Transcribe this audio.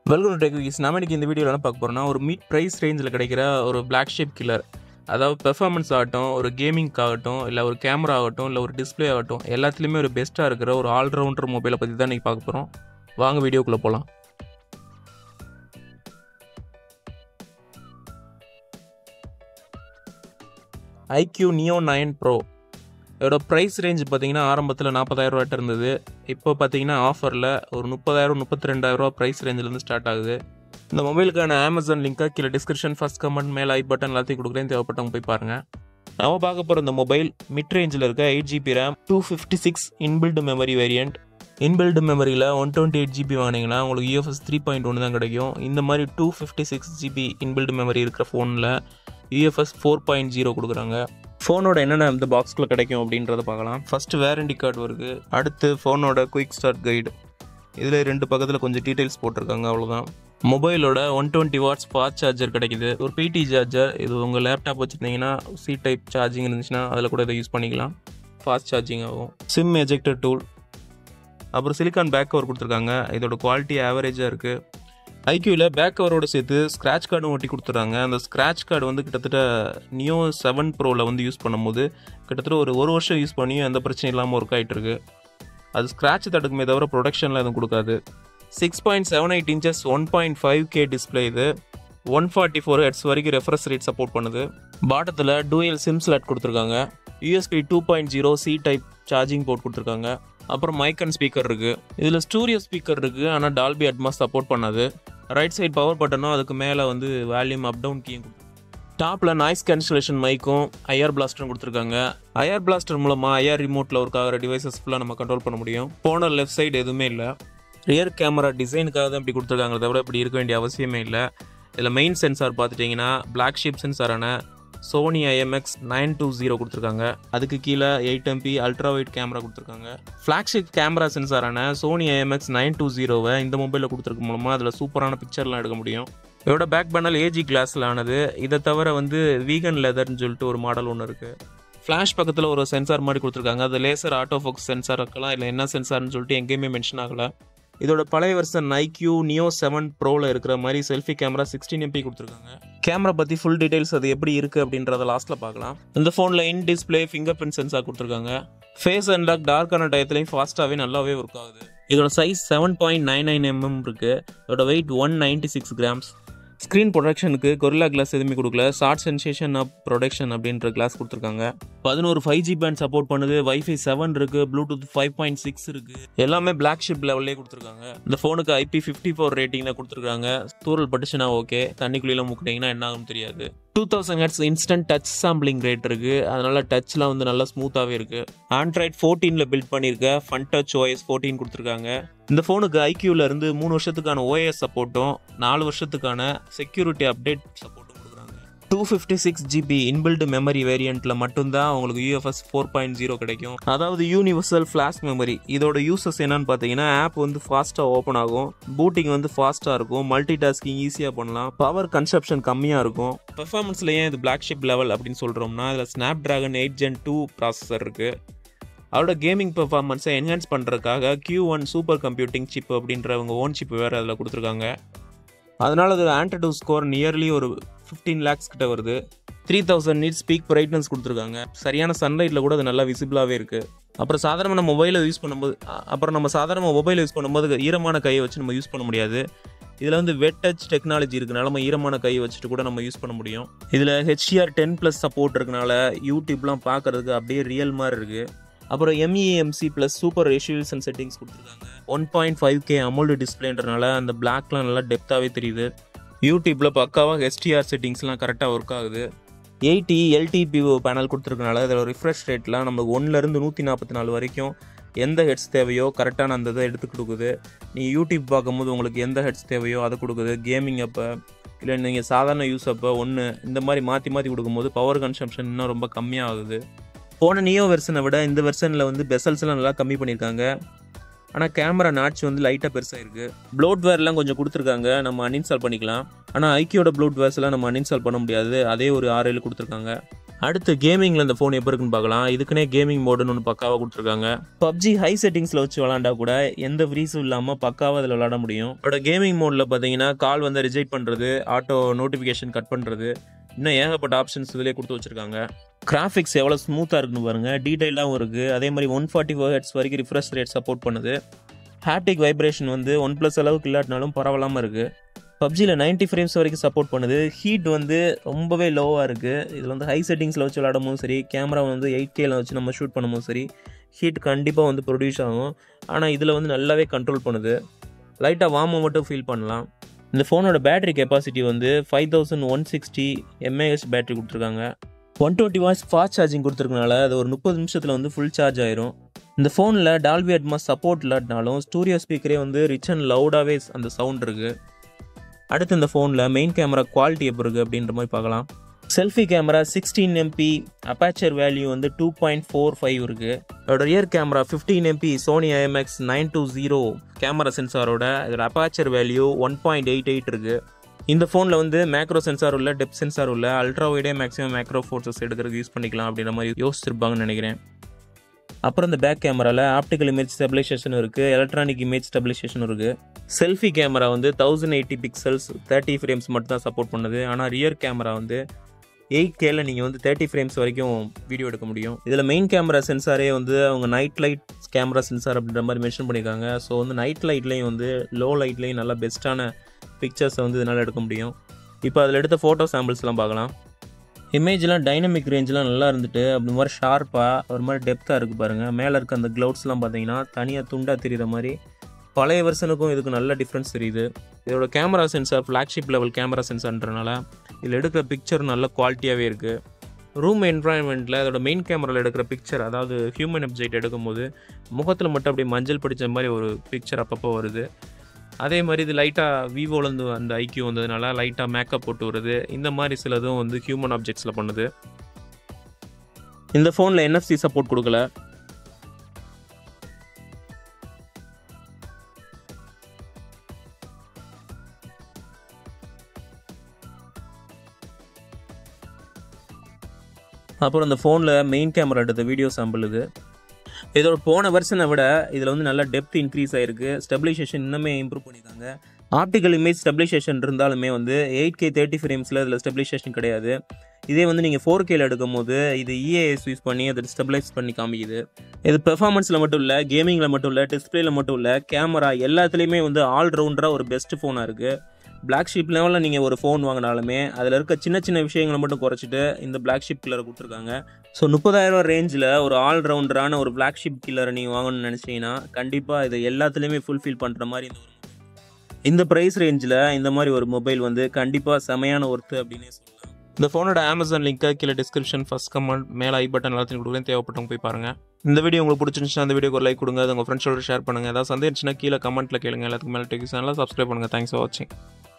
welcome to டெக்விஸ் நம்ம இன்னைக்கு இந்த வீடியோவில் என்ன பார்க்க போகிறோம்னா ஒரு மீட் ப்ரைஸ் ரேஞ்சில் கிடைக்கிற ஒரு பிளாக் ஷேப் கில்லர் அதாவது பெர்ஃபார்மன்ஸ் ஆகட்டும் ஒரு கேமிங்க் ஆகட்டும் இல்லை ஒரு கேமரா ஆகட்டும் இல்லை ஒரு டிஸ்ப்ளே ஆகட்டும் எல்லாத்துலேயுமே ஒரு பெஸ்ட்டாக இருக்கிற ஒரு ஆல்ரவுண்டர் மொபைலை பற்றி தான் இன்றைக்கி பார்க்க போகிறோம் வாங்க வீடியோக்குள்ளே போகலாம் ஐக்யூ நியோ நைன் ப்ரோ இதோட ப்ரைஸ் ரேஞ்ச் பார்த்தீங்கன்னா ஆரம்பத்தில் நாற்பதாயிரம் ரூபாய்ட்டு இருந்தது இப்போ பார்த்தீங்கன்னா ஆஃபரில் ஒரு முப்பதாயிரம் முப்பத்தி ரெண்டாயிரரூவா ப்ரைஸ் ரேஞ்சிலேருந்து ஸ்டார்ட் ஆகுது இந்த மொபைலுக்கான அமேசான் லிங்காக கீழே டிஸ்கிரிப்ஷன் ஃபஸ்ட் கமெண்ட் மேலே ஐ பட்டன் எல்லாத்தையும் கொடுக்குறேன் தேவைப்பட்டவங்க போய் பாருங்கள் நம்ம பார்க்க போகிற இந்த மொபைல் மிட் ரேஞ்சில் இருக்க eight GB RAM two fifty six inbuilt memory variant inbuilt மெமரியில் ஒன் டுவெண்ட்டி எயிட் ஜிபி வாங்கினீங்கன்னா உங்களுக்கு யூஎஃப்எஸ் த்ரீ பாயிண்ட் ஒன்று தான் கிடைக்கும் இந்த மாதிரி two fifty six GB inbuilt memory இருக்கிற ஃபோனில் யூஎஃப்எஸ் ஃபோர் பாயிண்ட் ஜீரோ கொடுக்குறாங்க ஃபோனோட என்னென்ன இந்த பாக்ஸ்குள்ளே கிடைக்கும் அப்படின்றத பார்க்கலாம் ஃபஸ்ட்டு வேரண்டி கார்டு வருது அடுத்து ஃபோனோட குயிக் ஸ்டார்ட் கைடு இதில் ரெண்டு பக்கத்தில் கொஞ்சம் டீட்டெயில்ஸ் போட்டிருக்காங்க அவ்வளோதான் மொபைலோட one twenty watts fast charger கிடைக்குது ஒரு பிடி சார்ஜர் இது உங்கள் லேப்டாப் வச்சுருந்தீங்கன்னா சி டைப் சார்ஜிங் இருந்துச்சுன்னா அதில் கூட இதை யூஸ் பண்ணிக்கலாம் ஃபாஸ்ட் சார்ஜிங் ஆகும் சிம் எஜெக்டர் டூல் அப்புறம் சிலிக்கான் பேக் கவர் கொடுத்துருக்காங்க இதோட குவாலிட்டி ஆவரேஜாக இருக்குது ஐக்யூவில் பேக் கவரோட சேர்த்து ஸ்க்ராட்ச் கார்டும் ஒட்டி கொடுத்துறாங்க அந்த ஸ்க்ராட்ச் கார்டு வந்து கிட்டத்தட்ட நியோ செவன் ப்ரோவில் வந்து யூஸ் பண்ணும்போது கிட்டத்தட்ட ஒரு ஒரு வருஷம் யூஸ் பண்ணியும் எந்த பிரச்சனையும் இல்லாமல் ஒர்க் ஆகிட்டு இருக்கு அது ஸ்க்ராட்ச் தடுக்குமே தவிர ப்ரொடக்ஷனில் எதுவும் கொடுக்காது six point seven eight inches one point five K display இது ஒன் ஃபார்ட்டி ஃபோர் ஹெட்ஸ் வரைக்கும் ரெஃப்ரெஷ் ரேட் சப்போர்ட் பண்ணுது பாட்டத்தில் டூயல் சிம் ஸ்லாட் கொடுத்துருக்காங்க USB two point zero C type charging port கொடுத்துருக்காங்க அப்புறம் மைக் அண்ட் ஸ்பீக்கர் இருக்குது இதில் studio speaker இருக்குது ஆனால் டால்பி அட்மாஸ் சப்போர்ட் பண்ணாது ரைட் சைட் பவர் பட்டனும் அதுக்கு மேலே வந்து வேல்யூம் அப் டவுன் கீயும் டாப்பில் நாய்ஸ் கேன்சலேஷன் மைக்கும் ஐஆர் பிளாஸ்டரும் கொடுத்துருக்காங்க ஐஆர் பிளாஸ்டர் மூலமாக ஐஆர் ரிமோட்டில் ஒர்க் ஆகிற டிவைசஸ் ஃபுல்லாக நம்ம கண்ட்ரோல் பண்ண முடியும் போன லெஃப்ட் சைடு எதுவுமே இல்லை ரியர் கேமரா டிசைனுக்காக தான் இப்படி கொடுத்துருக்காங்க தவிர இப்படி இருக்க வேண்டிய அவசியமே இல்லை இதில் மெயின் சென்சார் பார்த்துட்டிங்கன்னா பிளாக் ஷிப் சென்சாரான Sony IMX nine two zero கொடுத்துருக்காங்க அதுக்கு கீழே eight MP ultra wide camera கொடுத்துருக்காங்க ஃப்ளாக்ஷிப் கேமரா சென்சாரான சோனி ஐஎம்எக்ஸ் நைன் டூ ஜீரோவை இந்த மொபைலில் கொடுத்துருக்க மூலமாக அதில் சூப்பரான பிக்சர்லாம் எடுக்க முடியும் இதோட பேக் பேனல் ஏஜி கிளாஸில் ஆனது இதை தவிர வந்து வீகன் லெதர்னு சொல்லிட்டு ஒரு மாடல் ஒன்று இருக்குது ஃப்ளாஷ் பக்கத்தில் ஒரு சென்சார் மாதிரி கொடுத்துருக்காங்க அது லேசர் ஆட்டோ ஃபோக்ஸ் சென்சார் இருக்கலாம் இல்லை என்ன சென்சார்னு சொல்லிட்டு எங்கேயுமே மென்ஷன் ஆகலை இதோட பழைய வருஷன் நைக்யூ நியோ செவன் ப்ரோவில் இருக்கிற மாதிரி செல்ஃபி கேமரா சிக்ஸ்டீன் எம்பி கொடுத்துருக்காங்க கேமரா பற்றி ஃபுல் டீடைல்ஸ் அது எப்படி இருக்குது அப்படின்றத லாஸ்ட்டில் பார்க்கலாம் இந்த ஃபோனில் in display fingerprint sensor கொடுத்துருக்காங்க ஃபேஸ் அன்லாக் டார்க்கான டயத்துலையும் ஃபாஸ்ட்டாகவே நல்லாவே ஒர்க் ஆகுது இதோட size seven point nine nine mm இருக்குது இதோட weight one ninety six grams screen ப்ரொடக்ஷனுக்கு கொரில்லா கிளாஸ் எதுவுமே கொடுக்கல ஷார்ட் சென்சேஷன் ஆஃப் ப்ரொடக்ஷன் அப்படின்ற கிளாஸ் கொடுத்துருக்காங்க பதினோரு ஃபைவ் ஜி பேண்ட் சப்போர்ட் பண்ணுது வைஃபை செவன் இருக்கு ப்ளூடூத் ஃபைவ் பாயிண்ட் சிக்ஸ் இருக்கு எல்லாமே பிளாக் ஷிப் லெவல்லே கொடுத்துருக்காங்க இந்த ஃபோனுக்கு ஐபி ஃபிஃப்டி ஃபோர் ரேட்டிங் தான் கொடுத்துருக்காங்க தூரல் பட்டுச்சுன்னா ஓகே தண்ணிக்குள்ளே முக்கிட்டீங்கன்னா என்ன ஆகும் தெரியாது two thousand hertz instant touch sampling rate இருக்கு அதனால டச்லாம் வந்து நல்லா ஸ்மூத்தாகவே இருக்கு ஆண்ட்ராய்ட் ஃபோர்டீனில் பில்ட் பண்ணியிருக்க ஃபன் டச் ஓஎஸ் ஃபோர்டீன் கொடுத்துருக்காங்க இந்த ஃபோனுக்கு ஐக்யூவில் இருந்து மூணு வருஷத்துக்கான ஓஎஸ் சப்போர்ட்டும் நாலு வருஷத்துக்கான செக்யூரிட்டி அப்டேட் சப்போர்ட்டும் கொடுக்குறாங்க two fifty six GB inbuilt memory வேரியண்ட்டில் மட்டும்தான் உங்களுக்கு யூஎஃப்எஸ் ஃபோர் பாயிண்ட் ஜீரோ கிடைக்கும் அதாவது யூனிவர்சல் ஃப்ளாஷ் மெமரி இதோட யூசஸ் என்னன்னு பார்த்தீங்கன்னா ஆப் வந்து ஃபாஸ்ட்டாக ஓப்பன் ஆகும் பூட்டிங் வந்து ஃபாஸ்ட்டாக இருக்கும் மல்டி டாஸ்கிங் ஈஸியாக பண்ணலாம் பவர் கன்சப்ஷன் கம்மியாக இருக்கும் பெர்ஃபார்மன்ஸில் ஏன் இது பிளாக் ஷிப் லெவல் அப்படின்னு சொல்கிறோம்னா இதில் Snapdragon eight gen two processor இருக்குது அதோட கேமிங் பெர்ஃபார்மன்ஸை என்ஹான்ஸ் பண்ணுறதுக்காக Q one super computing chip அப்படின்ற அவங்க ஓன் சிப் வேறு அதில் கொடுத்துருக்காங்க அதனால் அது ஆண்ட்ரடூ ஸ்கோர் நியர்லி ஒரு ஃபிஃப்டீன் லேக்ஸ் கிட்ட வருது three thousand nits peak brightness கொடுத்துருக்காங்க சரியான சன்லைட்டில் கூட அது நல்லா விசிபிளாகவே இருக்குது அப்புறம் சாதாரண மொபைலை யூஸ் பண்ணும்போது அ- அப்புறம் நம்ம சாதாரண மொபைலை யூஸ் பண்ணும்போது ஈரமான கையை வச்சு நம்ம யூஸ் பண்ண முடியாது இதில் வந்து வெட் டச் டெக்னாலஜி இருக்கனால நம்ம ஈரமான கையை வச்சுட்டு கூட நம்ம யூஸ் பண்ண முடியும் இதில் ஹெச்டிஆர் டென் ப்ளஸ் சப்போர்ட் இருக்கனால யூடியூப்லாம் பார்க்கறதுக்கு அப்படியே ரியல் மாதிரி இருக்குது அப்புறம் MEMC plus super resolution settings கொடுத்துருக்காங்க one point five K AMOLED டிஸ்பிளேன்றனால அந்த பிளாக்லாம் நல்லா டெப்த்தாகவே தெரியுது யூடியூப்பில் பக்காவாக ஹெச்டிஆர் செட்டிங்ஸ்லாம் கரெக்டாக ஒர்க் ஆகுது எயிட்டி எல்டிபிஓ பேனல் கொடுத்துருக்கனால இதில் ரிஃப்ரெஷ் ரேட்லாம் நம்ம ஒன்றுலேருந்து நூற்றி நாற்பத்தி நாலு வரைக்கும் எந்த ஹெட்ஸ் தேவையோ கரெக்டான அந்த இதை எடுத்து கொடுக்குது நீ யூடியூப் பார்க்கும்போது உங்களுக்கு எந்த ஹெட்ஸ் தேவையோ அதை கொடுக்குது கேமிங் அப்போ இல்லை நீங்கள் சாதாரண யூஸ் அப்போ ஒன்று இந்த மாதிரி மாற்றி மாற்றி கொடுக்கும்போது பவர் கன்சம்ஷன் இன்னும் ரொம்ப கம்மியாகுது போன நியோ வெர்ஷனை விட இந்த வெர்ஷனில் வந்து பெசல்ஸ்லாம் நல்லா கம்மி பண்ணியிருக்காங்க ஆனால் கேமரா நாட்ச் வந்து லைட்டாக பெருசாக இருக்குது ப்ளோட்வேர்லாம் கொஞ்சம் கொடுத்துருக்காங்க நம்ம அன்இன்ஸ்டால் பண்ணிக்கலாம் ஆனால் ஐக்கியோட ப்ளோட்வேர்ஸ்லாம் நம்ம அன்இன்ஸ்டால் பண்ண முடியாது அதே ஒரு ஆறு ஏழு கொடுத்துருக்காங்க அடுத்து கேமிங்கில் இந்த ஃபோன் எப்போ இருக்குன்னு பார்க்கலாம் இதுக்குன்னே கேமிங் மோடுன்னு ஒன்று பக்காவாக கொடுத்துருக்காங்க பப்ஜி ஹை செட்டிங்ஸில் வச்சு விளாண்டா கூட எந்த ஃப்ரீஸும் இல்லாமல் பக்காவாக அதில் விளாட முடியும் அதோட கேமிங் மோடில் பார்த்தீங்கன்னா கால் வந்து ரிஜெக்ட் பண்ணுறது ஆட்டோ நோட்டிஃபிகேஷன் கட் பண்ணுறது இன்னும் ஏகப்பட்ட ஆப்ஷன்ஸ் இதிலே கொடுத்து வச்சுருக்காங்க கிராஃபிக்ஸ் எவ்வளோ ஸ்மூத்தாக இருக்குன்னு பாருங்கள் டீட்டெயிலாகவும் இருக்குது அதே மாதிரி ஒன் ஃபார்ட்டி ஃபோர் ஹெட்ஸ் வரைக்கும் ரிஃப்ரெஷ் ரேட் சப்போர்ட் பண்ணுது ஹாப்டிக் வைப்ரேஷன் வந்து ஒன் ப்ளஸ் அளவுக்கு இல்லாட்டினாலும் பரவாயில்லாமல் இருக்குது பப்ஜியில் 90 ஃப்ரேம்ஸ் வரைக்கும் சப்போர்ட் பண்ணுது ஹீட் வந்து ரொம்பவே லோவாக இருக்குது இதில் வந்து ஹை செட்டிங்ஸில் வச்சு விளாடும் போதும் சரி கேமரா வந்து எயிட் கேல வச்சு நம்ம ஷூட் பண்ணும்போது சரி ஹீட் கண்டிப்பாக வந்து ப்ரொடியூஸ் ஆகும் ஆனால் இதில் வந்து நல்லாவே கண்ட்ரோல் பண்ணுது லைட்டாக வார்மை மட்டும் ஃபீல் பண்ணலாம் இந்த ஃபோனோட பேட்டரி கெப்பாசிட்டி வந்து five thousand one sixty mAh battery கொடுத்துருக்காங்க one twenty watts fast charging கொடுத்துருக்கனால அது ஒரு முப்பது நிமிஷத்தில் வந்து ஃபுல் சார்ஜ் ஆயிரும் இந்த ஃபோனில் டால்பி அட்மாஸ் சப்போர்ட் இல்லாட்டினாலும் ஸ்டூடியோ ஸ்பீக்கரே வந்து ரிச் அண்ட் லவுடாகவே அந்த சவுண்ட் இருக்குது அடுத்து இந்த ஃபோனில் மெயின் கேமரா குவாலிட்டி எப்படி இருக்குது அப்படின்ற மாதிரி பார்க்கலாம் selfie camera sixteen MP aperture value வந்து டூ பாயிண்ட் ஃபோர் ஃபைவ் இருக்குது அதோட rear camera fifteen MP Sony IMX nine two zero camera சென்சாரோட இதோட aperture value one point eight eight இருக்குது இந்த ஃபோனில் வந்து மேக்ரோ சென்சார் உள்ள டெப் சென்சார் உள்ள அல்ட்ரா வைடே மேக்ஸிமம் மேக்ரோ ஃபோட்டோஸ் எடுக்கிறதுக்கு யூஸ் பண்ணிக்கலாம் அப்படின்ற மாதிரி யோசிச்சிருப்பாங்கன்னு நினைக்கிறேன் அப்புறம் இந்த பேக் கேமராவில் ஆப்டிக்கல் இமேஜ் ஸ்டெபிலைசேஷன் இருக்குது எலக்ட்ரானிக் இமேஜ் ஸ்டெபிலைசேஷன் இருக்குது செல்ஃபி கேமரா வந்து thousand eighty pixels thirty frames மட்டும் தான் சப்போர்ட் பண்ணுது ஆனால் ரியர் கேமரா வந்து எயிட் கேல நீங்கள் வந்து தேர்ட்டி ஃப்ரேம்ஸ் வரைக்கும் வீடியோ எடுக்க முடியும் இதில் மெயின் கேமரா சென்சாரே வந்து அவங்க நைட் லைட் கேமரா சென்சார் அப்படின்ற மாதிரி மென்ஷன் பண்ணியிருக்காங்க ஸோ வந்து நைட் லைட்லேயும் வந்து லோ லைட்லேயும் நல்லா பெஸ்ட்டான பிக்சர்ஸை வந்து இதனால் எடுக்க முடியும் இப்போ அதில் எடுத்த ஃபோட்டோ சாம்பிள்ஸ்லாம் பார்க்கலாம் இமேஜ்லாம் டைனமிக் ரேஞ்செலாம் நல்லா இருந்துட்டு அப்படி மாதிரி ஷார்ப்பாக ஒரு மாதிரி டெப்த்தாக இருக்குது பாருங்கள் மேலே இருக்க அந்த க்ளவுட்ஸ்லாம் பார்த்தீங்கன்னா தனியாக துண்டாக தெரியுற மாதிரி பழைய வெர்ஷனுக்கும் இதுக்கு நல்ல டிஃப்ரென்ஸ் தெரியுது இதோட camera sensor flagship level camera சென்சார்ன்றனால இதில் எடுக்கிற பிக்சர் நல்ல குவாலிட்டியாகவே இருக்குது ரூம் என்வரான்மெண்ட்டில் அதோட மெயின் கேமராவில் எடுக்கிற பிக்சர் அதாவது ஹியூமன் அப்ஜெக்ட் எடுக்கும்போது முகத்தில் மட்டும் அப்படியே மஞ்சள் படித்த மாதிரி ஒரு பிக்சர் அப்பப்போ வருது அதே மாதிரி இது லைட்டாக விவோலேருந்து அந்த ஐக்கியூ வந்ததுனால லைட்டாக மேக்கப் போட்டு வருது இந்த மாதிரி சிலதும் வந்து ஹியூமன் ஆப்ஜெக்ட்ஸில் பண்ணுது இந்த ஃபோனில் என்எஃப்சி சப்போர்ட் கொடுக்கல அப்புறம் இந்த ஃபோனில் மெயின் கேமரா எடுத்த வீடியோ சாம்பிள் இது இதோட போன வெர்ஷனை விட இதில் வந்து நல்லா டெப்த் இன்க்ரீஸ் ஆயிருக்கு ஸ்டெபிலைசேஷன் இன்னுமே இம்ப்ரூவ் பண்ணியிருக்காங்க ஆப்டிக்கல் இமேஜ் ஸ்டெபிலைசேஷன் இருந்தாலுமே வந்து எயிட் கே தேர்ட்டி ஃப்ரேம்ஸில் இதில் ஸ்டெபிலைசேஷன் கிடையாது இதே வந்து நீங்கள் ஃபோர் கேல எடுக்கும் போது இது இஏஎஸ் யூஸ் பண்ணி அதை ஸ்டெபிலைஸ் பண்ணி காமிக்குது இது பெர்ஃபார்மன்ஸில் மட்டும் இல்லை கேமிங்கில் மட்டும் இல்லை டிஸ்பிளேல மட்டும் இல்லை கேமரா எல்லாத்துலேயுமே வந்து ஆல்ரவுண்டராக ஒரு பெஸ்ட் ஃபோனாக இருக்குது பிளாக் ஷிப் லெவலில் நீங்கள் ஒரு ஃபோன் வாங்கினாலுமே அதில் இருக்க சின்ன சின்ன விஷயங்களை மட்டும் குறைச்சிட்டு இந்த பிளாக் ஷிப் கில்லரை கொடுத்துருக்காங்க ஸோ முப்பதாயிரம் ரேஞ்சில் ஒரு ஆல்ரவுண்டரான ஒரு பிளாக் ஷிப் கில்லரை நீங்கள் வாங்கணும்னு நினச்சிங்கன்னா கண்டிப்பாக இது எல்லாத்துலேயுமே ஃபுல்ஃபில் பண்ணுற மாதிரி இந்த ஒரு இந்த ப்ரைஸ் ரேஞ்சில் இந்த மாதிரி ஒரு மொபைல் வந்து கண்டிப்பாக செமையான ஒர்த்து அப்படின்னே சொல்லலாம் இந்த ஃபோனோட அமேசான் லிங்க்கை கீழே டிஸ்கிரிப்ஷன் ஃபஸ்ட் கமெண்ட் மேலே ஐ பட்டன் எல்லாத்தையும் கொடுக்குறேன் தேவைப்பட்டவங்க போய் பாருங்கள் இந்த வீடியோ உங்களுக்கு பிடிச்சிருந்துச்சுன்னா அந்த வீடியோக்கு ஒரு லைக் கொடுங்க அது உங்கள் ஃப்ரெண்ட்ஸோட ஷேர் பண்ணுங்கள் ஏதாவது சந்தேகிச்சுன்னா கீழே கமெண்ட்டில் கேளுங்க எல்லாத்துக்கு மேலே டெக்ஸ் சேனலில் சப்ஸ்கிரைப் பண்ணுங்கள் தேங்க்ஸ் ஃபார் வாட்சிங்